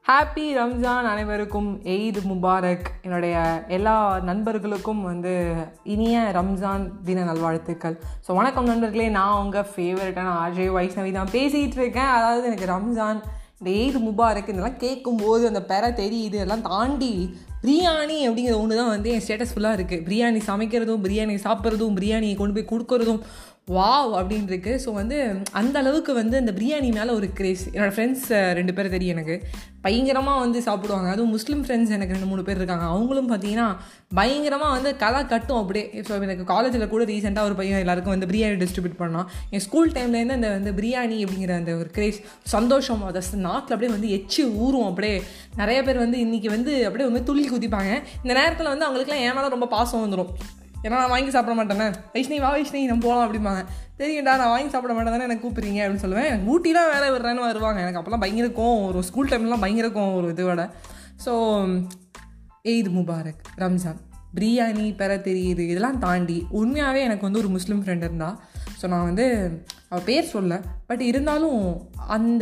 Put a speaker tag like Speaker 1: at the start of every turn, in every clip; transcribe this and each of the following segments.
Speaker 1: happy Ramzan அனைவருக்கும் eighth Mubarak என்னுடைய எல்லா நண்பர்களுக்கும் வந்து இனிய ரம்ஜான் தின நல்வாழ்த்துக்கள் ஸோ வணக்கம் நண்பர்களே நான் உங்கள் ஃபேவரட்டான ஆர்ஜே வைஷ்ணவி தான் பேசிகிட்டு இருக்கேன் அதாவது எனக்கு ரம்ஜான் இந்த எய்த் முபாரக் இதெல்லாம் கேட்கும்போது அந்த பெற தெரியுது இதெல்லாம் தாண்டி பிரியாணி அப்படிங்கிற ஒன்று தான் வந்து என் ஸ்டேட்டஸ் ஃபுல்லாக இருக்குது பிரியாணி சமைக்கிறதும் பிரியாணி சாப்பிட்றதும் பிரியாணியை கொண்டு போய் கொடுக்குறதும் வாவ் அப்படின்னு இருக்கு ஸோ வந்து அந்த அளவுக்கு வந்து அந்த பிரியாணி மேலே ஒரு கிரேஸ் என்னோடய ஃப்ரெண்ட்ஸ் ரெண்டு பேர் தெரியும் எனக்கு பயங்கரமாக வந்து சாப்பிடுவாங்க அதுவும் முஸ்லீம் ஃப்ரெண்ட்ஸ் எனக்கு ரெண்டு மூணு பேர் இருக்காங்க அவங்களும் பார்த்தீங்கன்னா பயங்கரமாக வந்து கலா கட்டும் அப்படியே ஸோ எனக்கு காலேஜில் கூட ரீசெண்டாக ஒரு பையன் எல்லாருக்கும் வந்து பிரியாணி டிஸ்ட்ரிபியூட் பண்ணான் என் ஸ்கூல் டைம்லேருந்து அந்த வந்து பிரியாணி அப்படிங்கிற அந்த ஒரு கிரேஸ் சந்தோஷம் அதை நாட்டில் அப்படியே வந்து எச்சு ஊறும் அப்படியே நிறைய பேர் வந்து இன்றைக்கி வந்து அப்படியே வந்து துள்ளி குதிப்பாங்க இந்த நேரத்தில் வந்து அவங்களுக்குலாம் ஏன் மேலே ரொம்ப பாசம் வந்துடும் ஏன்னா நான் வாங்கி சாப்பிட மாட்டேனே வைஷ்ணவி வா வைஷ்ணவி நம்ம போகலாம் அப்படிம்பாங்க தெரியும்டா நான் வாங்கி சாப்பிட மாட்டேன் தானே எனக்கு கூப்பிட்றீங்க அப்படின்னு சொல்லுவேன் எனக்கு ஊட்டிலாம் வேலை விடுறேன்னு வருவாங்க எனக்கு அப்போல்லாம் பயங்கர கோவம் ஒரு ஸ்கூல் டைம்லாம் பயங்கர கோவம் ஒரு இதோட ஸோ எய்த் முபாரக் ரம்ஜான் பிரியாணி பெற தெரியுது இதெல்லாம் தாண்டி உண்மையாகவே எனக்கு வந்து ஒரு முஸ்லீம் ஃப்ரெண்ட் இருந்தா ஸோ நான் வந்து அவள் பேர் சொல்ல பட் இருந்தாலும் அந்த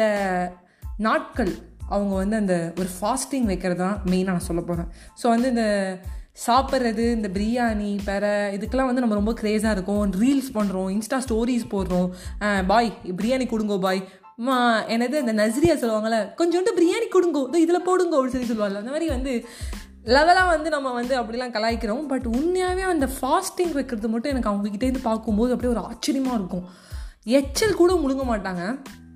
Speaker 1: நாட்கள் அவங்க வந்து அந்த ஒரு ஃபாஸ்டிங் வைக்கிறது தான் மெயினாக நான் சொல்ல போகிறேன் ஸோ வந்து இந்த சாப்பிட்றது இந்த பிரியாணி பெற இதுக்கெல்லாம் வந்து நம்ம ரொம்ப க்ரேஸாக இருக்கும் ரீல்ஸ் பண்ணுறோம் இன்ஸ்டா ஸ்டோரிஸ் போடுறோம் பாய் பிரியாணி கொடுங்கோ பாய் மா என்னது இந்த நஸ்ரியா சொல்லுவாங்கள்ல கொஞ்சோண்டு பிரியாணி கொடுங்கோ இதில் போடுங்கோ அப்படின்னு சொல்லி சொல்லுவாங்க அந்த மாதிரி வந்து லெவலாக வந்து நம்ம வந்து அப்படிலாம் கலாய்க்கிறோம் பட் உண்மையாகவே அந்த ஃபாஸ்டிங் வைக்கிறது மட்டும் எனக்கு அவங்ககிட்டேருந்து பார்க்கும்போது அப்படியே ஒரு ஆச்சரியமாக இருக்கும் எச்சல் கூட முழுங்க மாட்டாங்க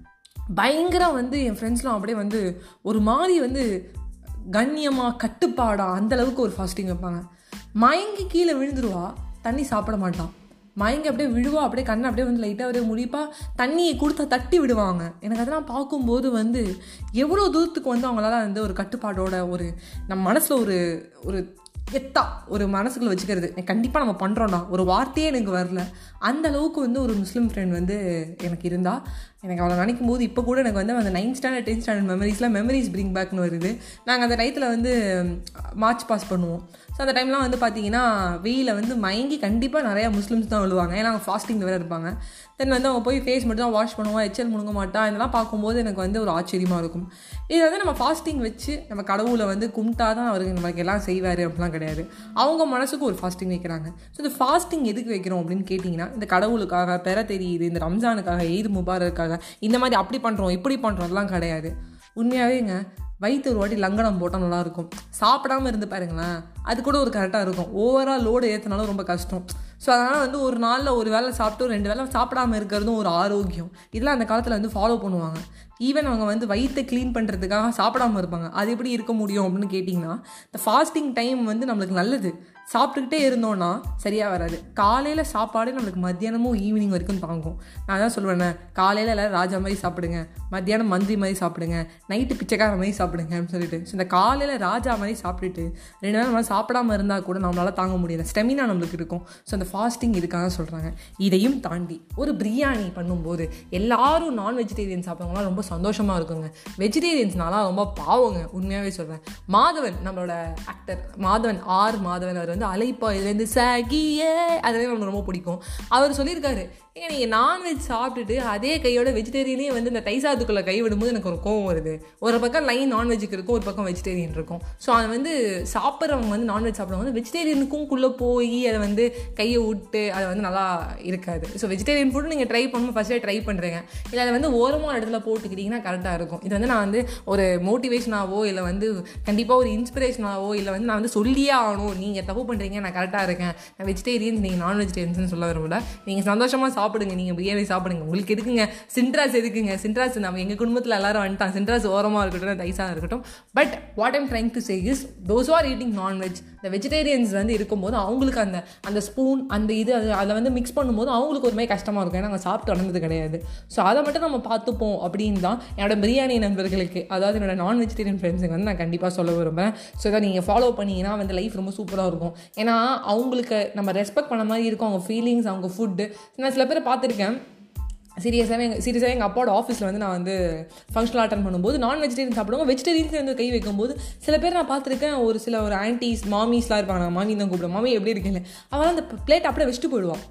Speaker 1: பயங்கரம் வந்து என் ஃப்ரெண்ட்ஸ்லாம் அப்படியே வந்து ஒரு மாதிரி வந்து கண்ணியமாக கட்டுப்பாடாக அந்தளவுக்கு ஒரு ஃபாஸ்டிங் வைப்பாங்க மயங்கி கீழே விழுந்துருவா தண்ணி சாப்பிட மாட்டான் மயங்கி அப்படியே விழுவா அப்படியே கண்ணை அப்படியே வந்து லைட்டாக அப்படியே முடிப்பா தண்ணியை கொடுத்தா தட்டி விடுவாங்க எனக்கு அதெல்லாம் பார்க்கும்போது வந்து எவ்வளோ தூரத்துக்கு வந்து அவங்களால வந்து ஒரு கட்டுப்பாடோட ஒரு நம்ம மனசில் ஒரு ஒரு எத்தா ஒரு மனசுக்குள்ள வச்சுக்கிறது கண்டிப்பாக நம்ம பண்ணுறோம்டா ஒரு வார்த்தையே எனக்கு வரல அந்த அளவுக்கு வந்து ஒரு முஸ்லீம் ஃப்ரெண்ட் வந்து எனக்கு இருந்தா எனக்கு அவளை நினைக்கும் போது இப்போ கூட எனக்கு வந்து அந்த நைன்த் ஸ்டாண்டர்ட் டென்த் ஸ்டாண்டர்ட் மெமரிஸ்லாம் மெமரிஸ் பிரிங் பேக்னு வருது நாங்கள் அந்த டயத்தில் வந்து மார்ச் பாஸ் பண்ணுவோம் ஸோ அந்த டைம்லாம் வந்து பார்த்தீங்கன்னா வெயில வந்து மயங்கி கண்டிப்பாக நிறையா முஸ்லீம்ஸ் தான் விழுவாங்க ஏன்னா அவங்க ஃபாஸ்டிங் வேறு இருப்பாங்க தென் வந்து அவங்க போய் ஃபேஸ் மட்டும் தான் வாஷ் பண்ணுவோம் எச்சல் முழுங்க மாட்டா இதெல்லாம் பார்க்கும்போது எனக்கு வந்து ஒரு ஆச்சரியமாக இருக்கும் இது வந்து நம்ம ஃபாஸ்டிங் வச்சு நம்ம கடவுளை வந்து கும்பிட்டா தான் அவருக்கு நமக்கு எல்லாம் செய்வார் அப்படிலாம் கிடையாது அவங்க மனசுக்கு ஒரு ஃபாஸ்டிங் வைக்கிறாங்க ஸோ இந்த ஃபாஸ்டிங் எதுக்கு வைக்கிறோம் அப்படின்னு கேட்டிங்கன்னா இந்த கடவுளுக்காக பெற தெரியுது இந்த ரம்ஜானுக்காக ஈது முபாரக்காக இந்த மாதிரி அப்படி பண்ணுறோம் இப்படி பண்ணுறோம் அதெல்லாம் கிடையாது உண்மையாகவேங்க வயிற்று ஒரு வாட்டி லங்கனம் போட்டால் நல்லாயிருக்கும் சாப்பிடாமல் இருந்து பாருங்களேன் அது கூட ஒரு கரெக்டாக இருக்கும் ஓவரால் லோடு ஏற்றினாலும் ரொம்ப கஷ்டம் ஸோ அதனால் வந்து ஒரு நாளில் ஒரு வேளை சாப்பிட்டு ரெண்டு வேளை சாப்பிடாமல் இருக்கிறதும் ஒரு ஆரோக்கியம் இதெல்லாம் அந்த காலத்தில் வந்து ஃபாலோ பண்ணுவாங்க ஈவன் அவங்க வந்து வயிற்றை க்ளீன் பண்ணுறதுக்காக சாப்பிடாமல் இருப்பாங்க அது எப்படி இருக்க முடியும் அப்படின்னு கேட்டிங்கன்னா இந்த ஃபாஸ்டிங் டைம் வந்து நம்மளுக்கு நல்லது சாப்பிட்டுக்கிட்டே இருந்தோன்னா சரியாக வராது காலையில் சாப்பாடு நம்மளுக்கு மத்தியானமும் ஈவினிங் வரைக்கும் தாங்கும் நான் தான் சொல்லுவேன் காலையில் எல்லோரும் ராஜா மாதிரி சாப்பிடுங்க மத்தியானம் மந்திரி மாதிரி சாப்பிடுங்க நைட்டு பிச்சைக்கார மாதிரி சாப்பிடுங்க அப்படின்னு சொல்லிட்டு ஸோ இந்த காலையில் ராஜா மாதிரி சாப்பிட்டுட்டு ரெண்டு நேரம் நம்ம சாப்பிடாம இருந்தால் கூட நம்மளால் தாங்க முடியல ஸ்டெமினா நம்மளுக்கு இருக்கும் ஸோ அந்த ஃபாஸ்டிங் இதுக்காக சொல்கிறாங்க இதையும் தாண்டி ஒரு பிரியாணி பண்ணும்போது எல்லாரும் நான் வெஜிடேரியன் சாப்பிட்றவங்களாம் ரொம்ப சந்தோஷமாக இருக்குங்க வெஜிடேரியன்ஸ்னாலாம் ரொம்ப பாவங்க உண்மையாகவே சொல்கிறேன் மாதவன் நம்மளோட ஆக்டர் மாதவன் ஆர் மாதவன் அவர் வந்து அலைப்பா இதுலேருந்து சகியே அதுவே நமக்கு ரொம்ப பிடிக்கும் அவர் சொல்லியிருக்காரு ஏங்க நீங்கள் நான்வெஜ் சாப்பிட்டுட்டு அதே கையோட வெஜிடேரியனே வந்து இந்த தைசாத்துக்குள்ளே கை விடும்போது எனக்கு ஒரு கோவம் வருது ஒரு பக்கம் லைன் நான்வெஜ்ஜுக்கு இருக்கும் ஒரு பக்கம் வெஜிடேரியன் இருக்கும் ஸோ அதை வந்து சாப்பிட்றவங்க வந்து நான்வெஜ் சாப்பிட்றவங்க வந்து வெஜிடேரியனுக்கும் குள்ளே போய் அதை வந்து கையை விட்டு அதை வந்து நல்லா இருக்காது ஸோ வெஜிடேரியன் ஃபுட்டு நீங்கள் ட்ரை பண்ணும்போது ஃபஸ்ட்டே ட்ரை பண்ணுறீங்க இல்லை அதை வந்து ஓரமான இடத்துல போட்டுக்கிட்டிங்கன்னா கரெக்டாக இருக்கும் இது வந்து நான் வந்து ஒரு மோட்டிவேஷனாகவோ இல்லை வந்து கண்டிப்பாக ஒரு இன்ஸ்பிரேஷனாகவோ இல்லை வந்து நான் வந்து சொல்லியே ஆகணும் நீங்கள் தப்பு பண்ணுறீங்க நான் கரெக்டாக இருக்கேன் நான் வெஜிடேரியன்ஸ் நீங்கள் நான் வெஜிடேரியன்ஸ்னு சொல்ல விரும்பல நீங்கள் சந்தோஷமாக சாப்பிடுங்க நீங்கள் பிரியாணி சாப்பிடுங்க உங்களுக்கு எதுக்குங்க சின்ட்ராஸ் எதுக்குங்க சின்ட்ராஸ் நம்ம எங்கள் குடும்பத்தில் எல்லாரும் வந்துட்டான் சின்ட்ராஸ் ஓரமாக இருக்கட்டும் தைஸாக இருக்கட்டும் but what I'm trying to say is those are eating non veg இந்த வெஜிடேரியன்ஸ் வந்து இருக்கும்போது அவங்களுக்கு அந்த அந்த ஸ்பூன் அந்த இது அது அதில் வந்து மிக்ஸ் பண்ணும்போது அவங்களுக்கு ஒரு மாதிரி கஷ்டமாக இருக்கும் ஏன்னா நாங்கள் சாப்பிட்டு வளர்ந்தது கிடையாது ஸோ அதை மட்டும் நம்ம பார்த்துப்போம் அப்படின்னு தான் என்னோட பிரியாணி நண்பர்களுக்கு அதாவது என்னோட நான் வெஜிடேரியன் ஃப்ரெண்ட்ஸுக்கு வந்து நான் கண்டிப்பாக சொல்ல விரும்புகிறேன் ஸோ இதை நீங்கள் ஃபாலோ பண்ணிங்கன்னா வந்து லைஃப் ரொம்ப சூப்பராக இருக்கும் ஏன்னா அவங்களுக்கு நம்ம ரெஸ்பெக்ட் பண்ண மாதிரி இருக்கும் அவங்க ஃபீலிங்ஸ் அவங்க ஃபுட்டு நான் சில பேரை பார்த்துருக்கேன் சீரியஸாகவே எங்கள் சீரியஸாக எங்கள் அப்பாவோட ஆஃபீஸில் வந்து நான் வந்து ஃபங்க்ஷனல் அட்டன் பண்ணும்போது நான் வெஜிடேரியன் சாப்பிடுவோம் வெஜிடேரியன்ஸ் வந்து கை வைக்கும்போது சில பேர் நான் பார்த்துருக்கேன் ஒரு சில ஒரு ஆன்டிஸ் மாமிஸ்லாம் இருப்பாங்க நான் மாமி தான் கூப்பிடுவேன் மாமி எப்படி இருக்கீங்க அவெல்லாம் அந்த பிளேட் அப்படியே வச்சுட்டு போயிடுவான்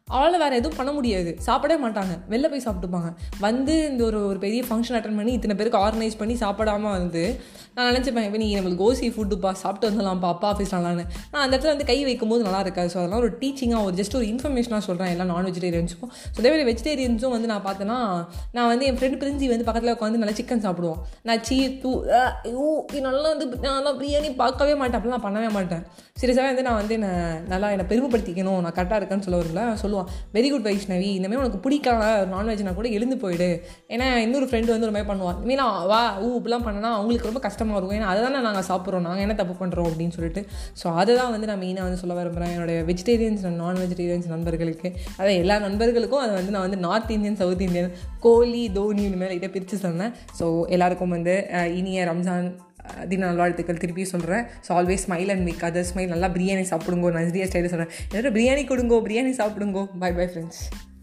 Speaker 1: அவளால் வேறு எதுவும் பண்ண முடியாது சாப்பிடவே மாட்டாங்க வெளில போய் சாப்பிட்டுப்பாங்க வந்து இந்த ஒரு ஒரு பெரிய ஃபங்க்ஷன் அட்டன் பண்ணி இத்தனை பேருக்கு ஆர்கனைஸ் பண்ணி சாப்பிடாம வந்து நான் நினச்சிப்பேன் இப்போ நீ நம்மளுக்கு கோசி ஃபுட்டுப்பா சாப்பிட்டு வந்துடலாம்ப்பா அப்பா ஆஃபீஸ்லாம்னு நான் அந்த இடத்துல வந்து கை வைக்கும்போது நல்லா இருக்காது ஸோ அதெல்லாம் ஒரு டீச்சிங்காக ஒரு ஜஸ்ட் ஒரு இன்ஃபர்மேஷனாக சொல்கிறேன் எல்லா நான் வெஜிடேரியன்ஸுக்கும் ஸோ அதே மாதிரி வெஜிடேரியன்ஸும் வந்து நான் பார்த்தேன்னா நான் வந்து என் ஃப்ரெண்டு பிரிஞ்சி வந்து பக்கத்தில் உட்காந்து நல்லா சிக்கன் சாப்பிடுவோம் நான் சீ தூ ஐயோ நல்லா வந்து நான் பிரியாணி பார்க்கவே மாட்டேன் அப்படிலாம் பண்ணவே மாட்டேன் சீரியஸாகவே வந்து நான் வந்து என்னை நல்லா என்னை பெருமைப்படுத்திக்கணும் நான் கரெக்டாக இருக்கேன்னு சொல்ல வரல சொல்லுவான் வெரி குட் வைஷ்ணவி இந்தமாதிரி உனக்கு பிடிக்காத நான்வெஜ்னா கூட எழுந்து போயிடு ஏன்னா இன்னொரு ஃப்ரெண்டு வந்து ஒரு மாதிரி பண்ணுவான் இனிமேல் வா ஊ இப்படிலாம் பண்ணனா அவங்களுக்கு ரொம்ப கஷ்டமாக இருக்கும் ஏன்னா அதை தானே நாங்கள் சாப்பிட்றோம் நாங்கள் என்ன தப்பு பண்ணுறோம் அப்படின்னு சொல்லிட்டு ஸோ அதை தான் வந்து நான் மெயினாக வந்து சொல்ல விரும்புகிறேன் என்னுடைய வெஜிடேரியன்ஸ் அண்ட் நான் வெஜிடேரியன்ஸ் நண்பர்களுக்கு அதான் எல்லா நண்பர்களுக்கும் அதை வந்து நான் வந்து north Indian south Indian Kohli Dhoni இனிமேல் இதை பிரித்து சொன்னேன் ஸோ எல்லாருக்கும் வந்து இனிய ரம்ஜான் தின நல்வாழ்த்துக்கள் திருப்பி சொல்கிறேன் so always smile and make other smile நல்லா பிரியாணி சாப்பிடுங்கோ நான் நிறைய ஸ்டைலில் சொல்கிறேன் எல்லாரும் பிரியாணி கொடுங்கோ பிரியாணி சாப்பிடுங்கோ பை பை ஃப்ரெண்ட்ஸ்